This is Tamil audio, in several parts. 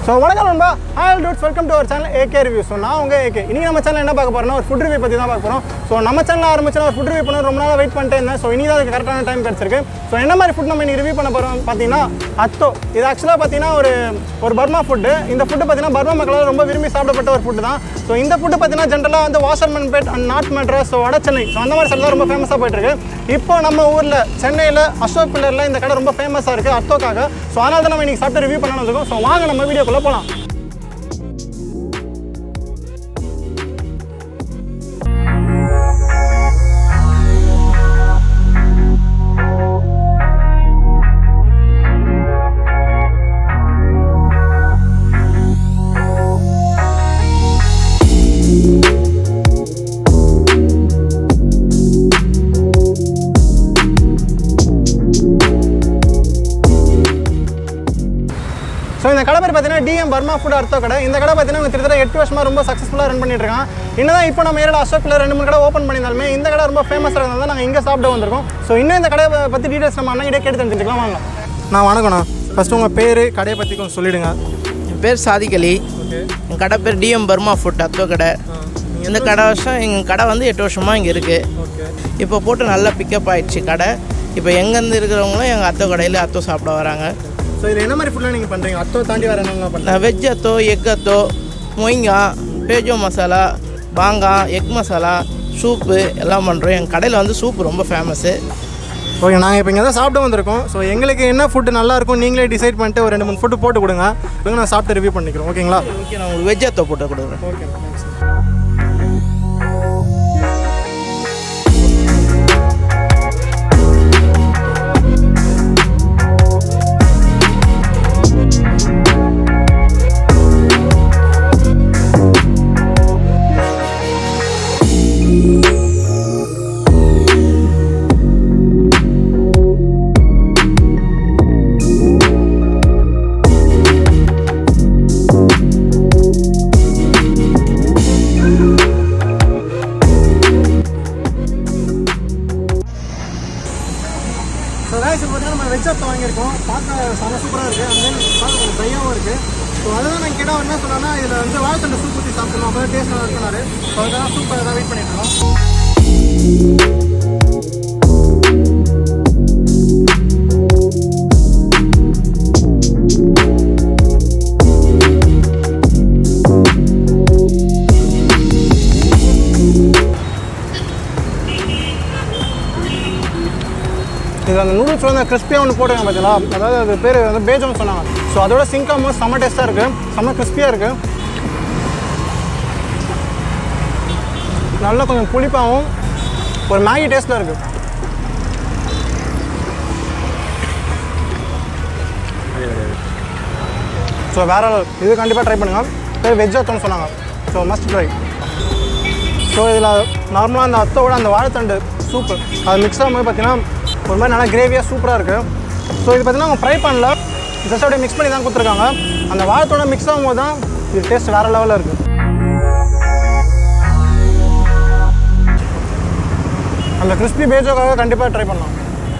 ஸோ வணக்கம் நண்பா hi dudes welcome to our channel AK review so நான் உங்கள் ஏகே இன்றைக்கி நம்ம சேனல் என்ன பார்க்க போகிறோம்னா ஒரு ஃபுட் ரிவ்யூ பற்றி தான் பார்க்க போகிறோம் ஸோ நம்ம சேனல் ஆரம்பிச்சு ஒரு ஃபுட் ரிவ்யூ பண்ண ரொம்ப நாளாக வெயிட் பண்ணிட்டே இருந்தேன் ஸோ இனி தான் அதுக்கு கரெக்டான டைம் கிடச்சிருக்கு ஸோ என்ன மாதிரி ஃபுட் நம்ம இன்னைக்கு ரிவ்யூ பண்ண போகிறோம் பார்த்தீங்கன்னா அத்தோ இது ஆக்சுவலாக பார்த்தீங்கன்னா ஒரு ஒரு பர்மா ஃபுட்டு இந்த ஃபுட்டு பார்த்தீங்கன்னா பர்மா மக்களால் ரொம்ப விரும்பி சாப்பிடப்பட்ட ஒரு ஃபுட்டு தான் ஸோ இந்த ஃபுட்டு பார்த்தீங்கன்னா ஜென்ரலாக வந்து Washermanpet and north Madras so வட சென்னை ஸோ அந்த மாதிரி சைடு தான் ரொம்ப ஃபேமஸாக போயிட்டு இருக்கு இப்போ நம்ம ஊரில் சென்னையில் அசோக் பில்லரில் இந்த கடை ரொம்ப ஃபேமஸாக இருக்குது அத்தோக்காக ஸோ அதனால தான் நம்ம இன்னைக்கு சாப்பிட்டு ரிவ்யூ பண்ணணும் இருக்கோம் ஸோ வாங்க நம்ம வீடியோக்குள்ளே போகலாம் ஸோ இந்த கடை பேர் பார்த்தீங்கன்னா டிஎம் பர்மா ஃபுட் அர்த்தோ கடை இந்த கடை பார்த்தீங்கன்னா அவங்க கிட்டத்தட்ட எட்டு வருஷமாக ரொம்ப சக்ஸஸ்ஃபுல்லாக ரன் பண்ணிட்டு இருக்கான் என்னதான் இப்போ நம்ம ஏரியாவில் அசோக்கில் ரெண்டு மூணு கடை ஓப்பன் பண்ணியிருந்தாலுமே இந்த கடை ரொம்ப ஃபேமஸாக இருந்தால் நாங்கள் இங்கே சாப்பிட வந்திருக்கோம் ஸோ இன்னும் இந்த கடையை பற்றி டீட்டெயில்ஸ் நம்ம அண்ணன் கேட்டு தெரிஞ்சுக்கலாம் வாங்க நான் வணக்கண்ணா ஃபஸ்ட்டு உங்கள் பேர் கடையை பற்றி கொஞ்சம் சொல்லிவிடுங்க என் பேர் சாதிக் அலி ஓகே என் கடை பேர் டிஎம் பர்மா ஃபுட் அத்தோ கடை இந்த கடை வருஷம் எங்கள் கடை வந்து எட்டு வருஷமாக இங்கே இருக்குது ஓகே இப்போ போட்டு நல்லா பிக்கப் ஆயிடுச்சு கடை இப்போ எங்கேருந்து இருக்கிறவங்களும் எங்கள் அத்தோ கடையில் அத்தோ சாப்பிட வராங்க ஸோ இதில் என்ன மாதிரி ஃபுட்லாம் நீங்கள் பண்ணுறீங்க அத்தோ தாண்டி வேறு என்னென்ன பண்ணுறீங்க நான் வெஜ் அத்தோ எக் அத்தோ மொய்ங்கா பேஜோ மசாலா பாங்கா எக் மசாலா சூப்பு எல்லாம் பண்ணுறோம் எங்கள் கடையில் வந்து சூப்பு ரொம்ப ஃபேமஸ்ஸு ஓகே நாங்கள் இப்போ இங்கே தான் சாப்பிட வந்திருக்கோம் ஸோ எங்களுக்கு என்ன ஃபுட்டு நல்லா இருக்கும் நீங்களே டிசைட் பண்ணிட்டு ஒரு ரெண்டு மூணு ஃபுட்டு போட்டு கொடுங்க இப்போ நான் சாப்பிட்டு ரிவ்யூ பண்ணிக்கிறோம் ஓகேங்களா ஓகே நான் உங்களுக்கு வெஜ் அத்தோ போட்டு கொடுக்குறேன் ஓகே தேங்க்ஸ் ஸோ guys இப்போ பார்த்தீங்கன்னா நம்ம வெஜ் அத்தை வாங்கியிருக்கோம் பார்க்க செம சூப்பராக இருக்குது அண்ட் தென் பார்க்க கொஞ்சம் ட்ரையாகவும் இருக்குது ஸோ அதுதான் நான் கேட்டால் என்ன சொன்னேன்னா இதில் வந்து வாழைத்தண்டு சூப் ஊற்றி சாப்பிடணும் அப்போ டேஸ்ட் நல்லா இருக்குனாரு ஸோ அதுக்காக சூப்பர் தான் வெயிட் பண்ணிட்டு இருக்கோம் இது அந்த நூடுல்ஸ் வந்து கிறிஸ்பியாக ஒன்று போட்டுருங்க பார்த்தீங்களா அதாவது அது பேர் வந்து பேஜோன்னு சொன்னாங்க ஸோ அதோட சிங்காக போது செம்ம டேஸ்ட்டாக இருக்குது செம்ம கிறிஸ்பியாக இருக்குது நல்லா கொஞ்சம் புளிப்பாகவும் ஒரு மேகி டேஸ்ட்டில் இருக்குது ஸோ வேற level. இது கண்டிப்பாக ட்ரை பண்ணுங்கள் பேர் வெஜ் அத்தோன்னு சொன்னாங்க ஸோ மஸ்ட் ட்ரை ஸோ இதில் நார்மலாக அந்த அத்தோட அந்த வாழைத்தண்டு சூப்பு அது மிக்ஸ் ஆகும்போது பார்த்தீங்கன்னா ஒரு மாதிரி நல்லா கிரேவியாக சூப்பராக இருக்குது ஸோ இது பார்த்தீங்கன்னா அவங்க ஃப்ரை பண்ணல ஜஸ்ட் அப்படியே மிக்ஸ் பண்ணி தான் கொடுத்துருக்காங்க அந்த வாழைத்தோட மிக்ஸ் ஆகும்போது தான் இது டேஸ்ட் வேறு லெவலில் இருக்குது அந்த கிறிஸ்பி பேஜோக்காக கண்டிப்பாக ட்ரை பண்ணலாம்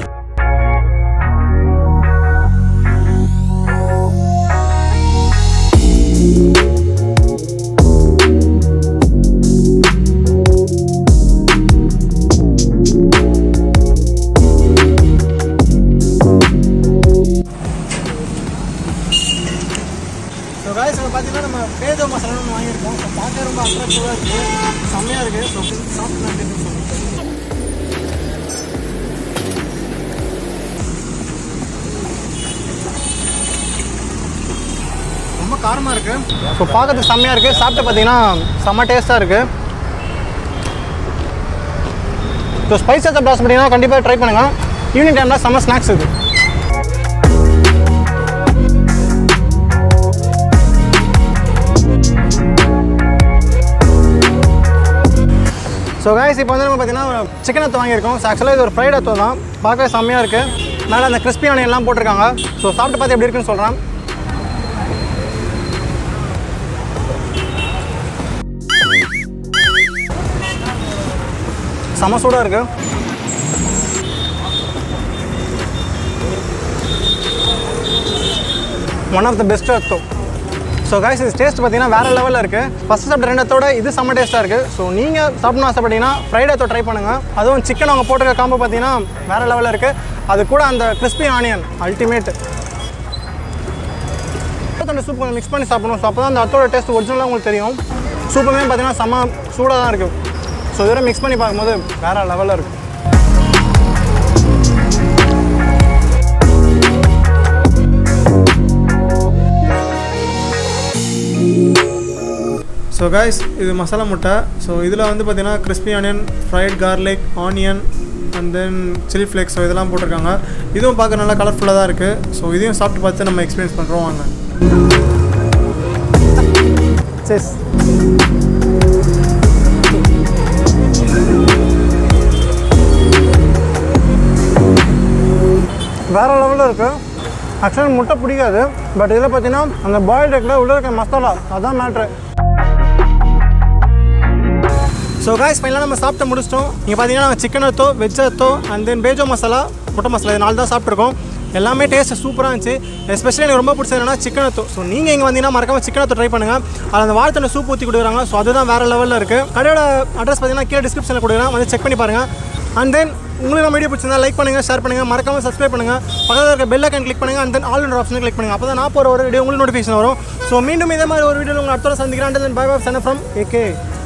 ஸோ காய்ஸ் இப்போ பார்த்தீங்கன்னா நம்ம பேஜோ மசாலா ஒன்று வாங்கியிருக்கோம் ஸோ பார்க்க ரொம்ப அட்ராக்டிவாக இருக்குது செம்மையாக இருக்குது ஸோ சாப்பிட்டு நான் எப்படி சொல்லுங்கள் ரொம்ப காரமாக இருக்குது ஸோ பார்க்கறதுக்கு செம்மையாக இருக்குது சாப்பிட்டு பார்த்தீங்கன்னா செம்ம டேஸ்ட்டாக இருக்குது ஸோ ஸ்பைசஸ் சாப்பிட்டு ஆசைப்பட்டீங்கன்னா கண்டிப்பாக ட்ரை பண்ணுங்கள் ஈவினிங் டைமில் செம்ம ஸ்நாக்ஸ் இருக்குது ஸோ காய்ஸ் இப்போ வந்து நம்ம பார்த்தீங்கன்னா சிக்கன் அத்தை வாங்கியிருக்கோம் ஸோ ஆக்சுவலாக இது ஒரு ஃப்ரைட் அத்தோ தான் பார்க்கவே செம்மையாக இருக்குது மேலே அந்த கிறிஸ்பி ஆனியன் எல்லாம் போட்டிருக்காங்க ஸோ சாப்பிட்டு பார்த்து எப்படி இருக்குன்னு சொல்கிறேன் செம சூடாக இருக்குது ஒன் ஆஃப் த பெஸ்ட் அத்தோ ஸோ காய்ஸ் இது டேஸ்ட் பார்த்தீங்கன்னா வேறு லெவலில் இருக்குது ஃபஸ்ட் சாப்பிட்ட ரெண்டத்தோட இது செம்ம டேஸ்ட்டாக இருக்குது ஸோ நீங்கள் சாப்பிடணும் ஆசைப்பட்டீங்கன்னா ஃப்ரைடேத்தோ ட்ரை பண்ணுங்கள் அதுவும் சிக்கன் அவங்க போட்டிருக்க காம்போ பார்த்தீங்கன்னா வேறு லெவலில் இருக்குது அது கூட அந்த கிறிஸ்பி ஆனியன் அல்டிமேட் அந்த சூப் கொஞ்சம் மிக்ஸ் பண்ணி சாப்பிடணும் ஸோ அப்போ தான் அந்த அத்தோட டேஸ்ட் ஒரிஜினலாக உங்களுக்கு தெரியும் சூப்புமே பார்த்தீங்கன்னா செம்ம சூடாக தான் இருக்குது ஸோ இதோட மிக்ஸ் பண்ணி பார்க்கும்போது வேறு லெவலில் இருக்குது ஸோ காய்ஸ் இது மசாலா முட்டை ஸோ இதில் வந்து பார்த்தீங்கன்னா crispy onion fried garlic onion and then chilli flakes so இதெல்லாம் போட்டிருக்காங்க இதுவும் பார்க்க நல்லா கலர்ஃபுல்லாக தான் இருக்குது ஸோ இதையும் சாப்பிட்டு பார்த்து நம்ம எக்ஸ்பீரியன்ஸ் பண்ணுறோம் வாங்க செஸ் வேறு லெவலில் இருக்குது ஆக்சுவலாக முட்டை பிடிக்காது பட் இதில் பார்த்தீங்கன்னா அந்த பாயில் எக்கில் உள்ள இருக்க மசாலா அதான் மேட்ரு ஸோ காய்ஸ் ஃபைனலாக நம்ம சாப்பிட்டு முடிச்சிட்டோம் இங்கே பார்த்தீங்கன்னா நாங்கள் சிக்கன் எடுத்தோம் வெஜ் எடுத்தோம் அண்ட் தென் பேஜோ மசாலா முட்டை மசாலா இது நாலு தான் சாப்பிட்ருக்கோம் எல்லாமே டேஸ்ட் சூப்பராக இருந்துச்சு எஸ்பெஷலி எனக்கு ரொம்ப பிடிச்சது என்னன்னா சிக்கன் எத்தோ ஸோ நீங்கள் இங்கே வந்தீங்கன்னா மறக்காம சிக்கன் எத்தோ ட்ரை பண்ணுங்கள் அதில் அந்த வாழைத்தண்டை சூப் ஊற்றி கொடுக்குறாங்க ஸோ அதுதான் வேறு லெவலில் இருக்குது கடையோட அட்ரஸ் பார்த்தீங்கன்னா கீழே டிஸ்கிரிப்ஷனில் கொடுக்குறேன் வந்து செக் பண்ணி பாருங்கள் அண்ட் தென் உங்களுக்கு நம்ம வீடியோ பிடிச்சிருந்தா லைக் பண்ணுங்கள் ஷேர் பண்ணுங்கள் மறக்காம சப்ஸ்கிரைப் பண்ணுங்கள் பக்கத்தில் இருக்க பெல் ஐக்கன் கிளிக் பண்ணுங்கள் and then all option click பண்ணுங்கள் அப்போ தான் நான் போகிற ஒரு வீடியோ உங்களுக்கு நோட்டிஃபிகேஷன் வரும் ஸோ மீண்டும் இதே மாதிரி ஒரு வீடியோ உங்களை அடுத்த சந்திக்கிறேன் and then bye bye son from AK